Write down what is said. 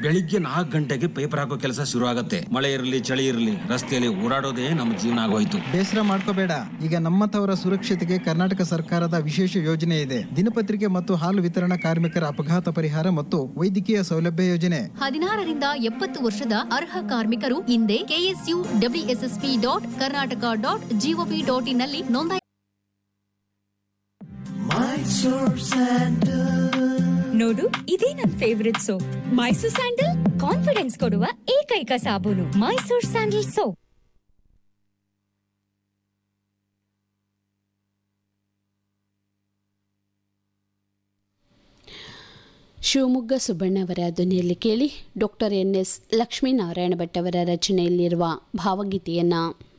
ಬೆಳಿಗ್ಗೆ ನಾಲ್ಕು ಗಂಟೆಗೆ ಪೇಪರ್ ಹಾಕೋ ಕೆಲಸ ಶುರು ಆಗತ್ತೆ ಮಳೆ ಇರಲಿ ಚಳಿ ಇರಲಿ ರಸ್ತೆಯಲ್ಲಿ ಓಡಾಡೋದೇ ನಮ್ಮ ಜೀವನ ಆಗೋಯ್ತು ಬೇಸರ ಮಾಡ್ಕೋಬೇಡ ಈಗ ನಮ್ಮಂಥವರ ಸುರಕ್ಷತೆಗೆ ಕರ್ನಾಟಕ ಸರ್ಕಾರದ ವಿಶೇಷ ಯೋಜನೆ ಇದೆ ದಿನಪತ್ರಿಕೆ ಮತ್ತು ಹಾಲು ವಿತರಣಾ ಕಾರ್ಮಿಕರ ಅಪಘಾತ ಪರಿಹಾರ ಮತ್ತು ವೈದ್ಯಕೀಯ ಸೌಲಭ್ಯ ಯೋಜನೆ ಹದಿನಾರರಿಂದ ಎಪ್ಪತ್ತು ವರ್ಷದ ಅರ್ಹ ಕಾರ್ಮಿಕರು ಹಿಂದೆ KSU WSSP dot Karnataka dot GOV dot ಇನ್ನಲ್ಲಿ ನೋಂದಾಯಿ ನೋಡು ಇದೇ ನನ್ favourite soap Mysore sandal confidence ಕೊಡುವ ಏಕೈಕ ಸಾಬೂನು ಮೈಸೂರ್ ಸ್ಯಾಂಡಲ್ ಸೋಪ್ ಶಿವಮೊಗ್ಗ ಸುಬ್ಬಣ್ಣವರ ಧ್ವನಿಯಲ್ಲಿ ಕೇಳಿ doctor N S Lakshminarayana Bhat ಅವರ ರಚನೆಯಲ್ಲಿರುವ ಭಾವಗೀತೆಯನ್ನು